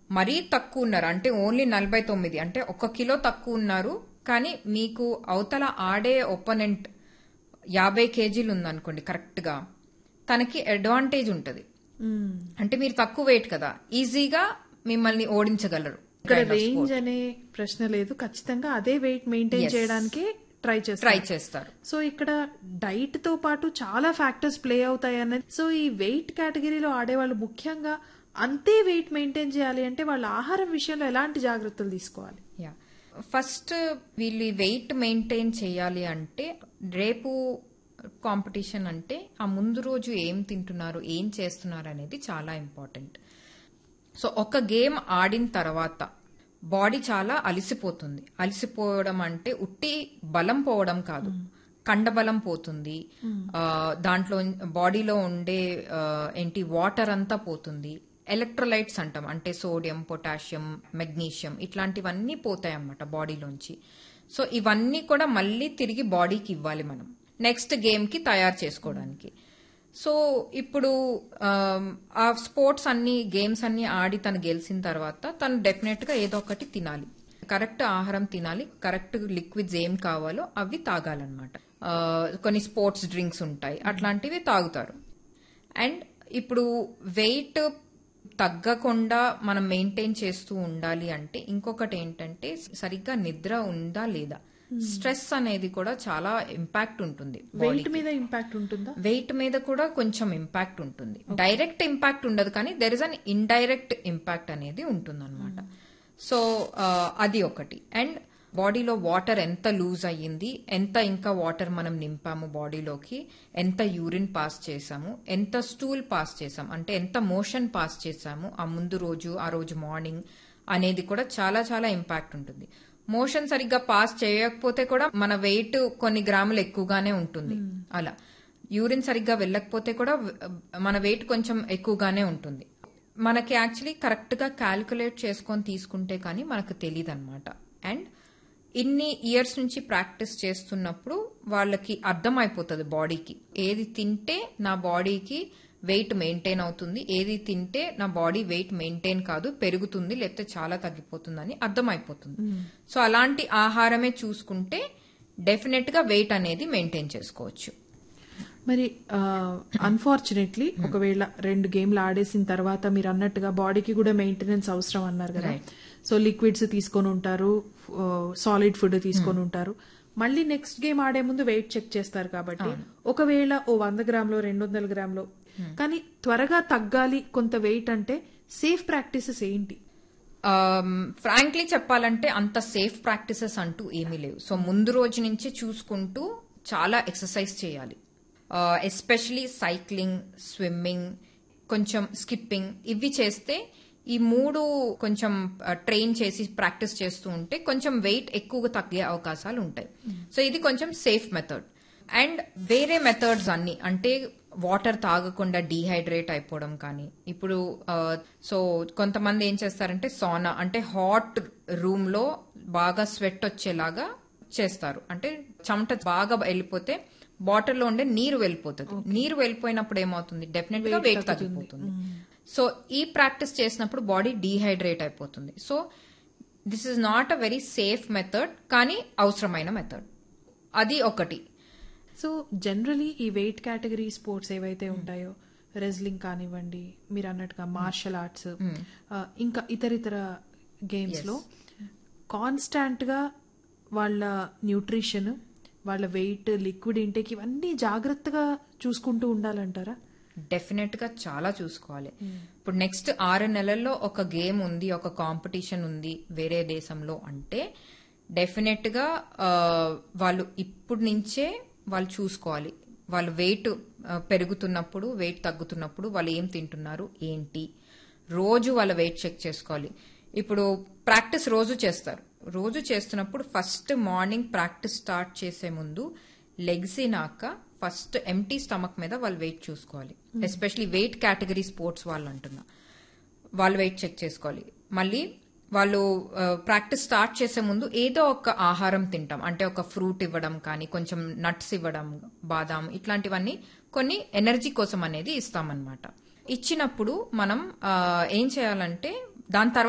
మరీ తక్కువ ఉన్నారు అంటే ఓన్లీ నలభై తొమ్మిది అంటే ఒక కిలో తక్కువ ఉన్నారు కానీ మీకు అవతల ఆడే ఒపోనెంట్ యాభై కేజీలు ఉందనుకోండి కరెక్ట్ గా తనకి అడ్వాంటేజ్ ఉంటుంది మ్మ్. అంటే మీరు తక్కువ వెయిట్ కదా ఈజీగా మిమ్మల్ని ఓడించగలరు ఇక్కడ kind of sport. రేంజ్ అనే ప్రశ్న లేదు ఖచ్చితంగా అదే వెయిట్ మెయింటైన్ Yes. చేయడానికి ట్రై చేస్తారు ట్రై చేస్తారు సో ఇక్కడ డైట్ తో పాటు చాలా ఫ్యాక్టర్స్ ప్లే అవుతాయి అన్నది సో ఈ వెయిట్ కేటగిరీలో ఆడేవాళ్ళు ముఖ్యంగా అంతే వెయిట్ మెయింటైన్ చేయాలి అంటే వాళ్ళ ఆహారం విషయంలో ఎలాంటి జాగ్రత్తలు తీసుకోవాలి యా ఫస్ట్ వీళ్ళు వెయిట్ మెయింటైన్ చేయాలి అంటే రేపు కాంపిటీషన్ అంటే ఆ ముందు రోజు ఏం తింటున్నారు ఏం చేస్తున్నారు అనేది చాలా ఇంపార్టెంట్ సో ఒక గేమ్ ఆడిన తర్వాత బాడీ చాలా అలసిపోతుంది అలసిపోవడం అంటే ఉట్టి బలం పోవడం కాదు కండబలం పోతుంది ఆ, దాంట్లో బాడీలో ఉండే ఆ, ఏంటి వాటర్ అంతా పోతుంది ఎలక్ట్రోలైట్స్ అంటాం అంటే సోడియం పొటాషియం మెగ్నీషియం ఇట్లాంటివన్నీ పోతాయి అన్నమాట బాడీలోంచి సో ఇవన్నీ కూడా మళ్ళీ తిరిగి బాడీకి ఇవ్వాలి మనం నెక్స్ట్ గేమ్ కి తయారు చేసుకోవడానికి సో ఇప్పుడు ఆమ్, ఆ స్పోర్ట్స్ అన్ని గేమ్స్ అన్ని ఆడి తను గెలిచిన తర్వాత తను డెఫినెట్ గా ఏదో ఒకటి తినాలి కరెక్ట్ ఆహారం తినాలి కరెక్ట్ లిక్విడ్స్ ఏం కావాలో అవి తాగాలన్నమాట ఆ, కొన్ని స్పోర్ట్స్ డ్రింక్స్ ఉంటాయి అట్లాంటివి తాగుతారు అండ్ ఇప్పుడు వెయిట్ తగ్గకుండా మనం మెయింటైన్ చేస్తూ ఉండాలి అంటే ఇంకొకటి ఏంటంటే సరిగ్గా నిద్ర ఉందా లేదా స్ట్రెస్ అనేది కూడా చాలా ఇంపాక్ట్ ఉంటుంది వెయిట్ మీద ఇంపాక్ట్ ఉంటుందా వెయిట్ మీద కూడా కొంచెం ఇంపాక్ట్ ఉంటుంది డైరెక్ట్ ఇంపాక్ట్ ఉండదు కానీ there is an indirect impact అనేది ఉంటుంది అనమాట సో అది ఒకటి అండ్ బాడీలో వాటర్ ఎంత లూజ్ అయ్యింది ఎంత ఇంకా వాటర్ మనం నింపాము బాడీలోకి ఎంత యూరిన్ పాస్ చేసాము ఎంత స్టూల్ పాస్ చేసాం అంటే ఎంత మోషన్ పాస్ చేసాము ఆ ముందు రోజు ఆ రోజు మార్నింగ్ అనేది కూడా చాలా చాలా ఇంపాక్ట్ ఉంటుంది మోషన్ సరిగ్గా పాస్ చేయకపోతే కూడా మన వెయిట్ కొన్ని గ్రాములు ఎక్కువగానే ఉంటుంది అలా యూరిన్ సరిగ్గా వెళ్ళకపోతే కూడా వ- మన వెయిట్ కొంచెం ఎక్కువగానే ఉంటుంది మనకి యాక్చువల్లీ కరెక్ట్ గా క్యాల్కులేట్ చేసుకొని తీసుకుంటే కానీ మనకు తెలియదు అనమాట అండ్ ఇన్ని ఇయర్స్ నుంచి ప్రాక్టీస్ చేస్తున్నప్పుడు వాళ్ళకి అర్థమైపోతుంది బాడీకి ఏది తింటే నా బాడీకి వెయిట్ మెయింటైన్ అవుతుంది ఏది తింటే నా బాడీ వెయిట్ మెయింటైన్ కాదు పెరుగుతుంది లేకపోతే చాలా తగ్గిపోతుందని అర్థమైపోతుంది సో అలాంటి ఆహారమే చూసుకుంటే డెఫినెట్ గా వెయిట్ అనేది మెయింటైన్ చేసుకోవచ్చు మరి అన్ఫార్చునేట్లీ ఒకవేళ రెండు గేమ్లు ఆడేసిన తర్వాత మీరు అన్నట్టుగా బాడీకి కూడా మెయింటెనెన్స్ అవసరం అన్నారు కదా సో లిక్విడ్స్ తీసుకొని ఉంటారు సాలిడ్ ఫుడ్ తీసుకొని ఉంటారు మళ్ళీ నెక్స్ట్ గేమ్ ఆడే ముందు వెయిట్ చెక్ చేస్తారు కాబట్టి ఒకవేళ ఓ వంద గ్రాములో రెండు వందల గ్రాములో కానీ త్వరగా తగ్గాలి కొంత వెయిట్ అంటే సేఫ్ ప్రాక్టీసెస్ ఏంటి ఫ్రాంక్లీ చెప్పాలంటే అంత సేఫ్ ప్రాక్టీసెస్ అంటూ ఏమీ లేవు సో ముందు రోజు నుంచి చూసుకుంటూ చాలా ఎక్సర్సైజ్ చేయాలి ఎస్పెషలీ సైక్లింగ్ స్విమ్మింగ్ కొంచెం స్కిప్పింగ్ ఇవి చేస్తే ఈ మూడు కొంచెం ట్రైన్ చేసి ప్రాక్టీస్ చేస్తూ ఉంటే కొంచెం వెయిట్ ఎక్కువగా తగ్గే అవకాశాలు ఉంటాయి సో ఇది కొంచెం సేఫ్ మెథడ్ అండ్ వేరే మెథడ్స్ అన్ని అంటే వాటర్ తాగకుండా డీహైడ్రేట్ అయిపోవడం కానీ ఇప్పుడు ఆ, సో కొంతమంది ఏం చేస్తారంటే సోనా అంటే హాట్ రూమ్ లో బాగా స్వెట్ వచ్చేలాగా చేస్తారు అంటే చెమట బాగా వెళ్ళిపోతే బాటిల్ లో ఉండే నీరు వెళ్ళిపోతుంది నీరు వెళ్ళిపోయినప్పుడు ఏమవుతుంది డెఫినెట్ గా వెయిట్ తగ్గిపోతుంది సో ఈ ప్రాక్టీస్ చేసినప్పుడు బాడీ డీహైడ్రేట్ అయిపోతుంది so this is not a very safe method కానీ అవసరమైన మెథడ్ అది ఒకటి సో జనరలీ ఈ వెయిట్ కేటగిరీ స్పోర్ట్స్ ఏవైతే ఉంటాయో రెజ్లింగ్ కానివ్వండి మీరు అన్నట్టుగా మార్షల్ ఆర్ట్స్ ఇంకా ఇతర ఇతర గేమ్స్ లో కాన్స్టాంట్ గా వాళ్ళ న్యూట్రిషన్ వాళ్ళ వెయిట్ లిక్విడ్ ఇంటేక్ ఇవన్నీ జాగ్రత్తగా చూసుకుంటూ ఉండాలంటారా డెఫినెట్ గా చాలా చూసుకోవాలి ఇప్పుడు నెక్స్ట్ ఆరు నెలల్లో ఒక గేమ్ ఉంది ఒక కాంపిటీషన్ ఉంది వేరే దేశంలో అంటే డెఫినెట్ గా ఆ, వాళ్ళు ఇప్పుడు నుంచే వాళ్ళు చూసుకోవాలి వాళ్ళు వెయిట్ పెరుగుతున్నప్పుడు వెయిట్ తగ్గుతున్నప్పుడు వాళ్ళు ఏం తింటున్నారు ఏంటి రోజు వాళ్ళ వెయిట్ చెక్ చేసుకోవాలి ఇప్పుడు ప్రాక్టీస్ రోజు చేస్తారు రోజు చేస్తున్నప్పుడు ఫస్ట్ మార్నింగ్ ప్రాక్టీస్ స్టార్ట్ చేసే ముందు లెగ్సినాక ఫస్ట్ ఎంటీ స్టమక్ మీద వాళ్ళు వెయిట్ చూసుకోవాలి ఎస్పెషలీ వెయిట్ కేటగిరీ స్పోర్ట్స్ వాళ్ళు అంటున్నా వాళ్ళు వెయిట్ చెక్ చేసుకోవాలి మళ్ళీ వాళ్ళు ప్రాక్టీస్ స్టార్ట్ చేసే ముందు ఏదో ఒక ఆహారం తింటాం అంటే ఒక ఫ్రూట్ ఇవ్వడం కానీ కొంచెం నట్స్ ఇవ్వడం బాదాం ఇట్లాంటివన్నీ కొన్ని ఎనర్జీ కోసం అనేది ఇస్తామన్నమాట ఇచ్చినప్పుడు మనం ఆ, ఏం చేయాలంటే దాని తర్వాత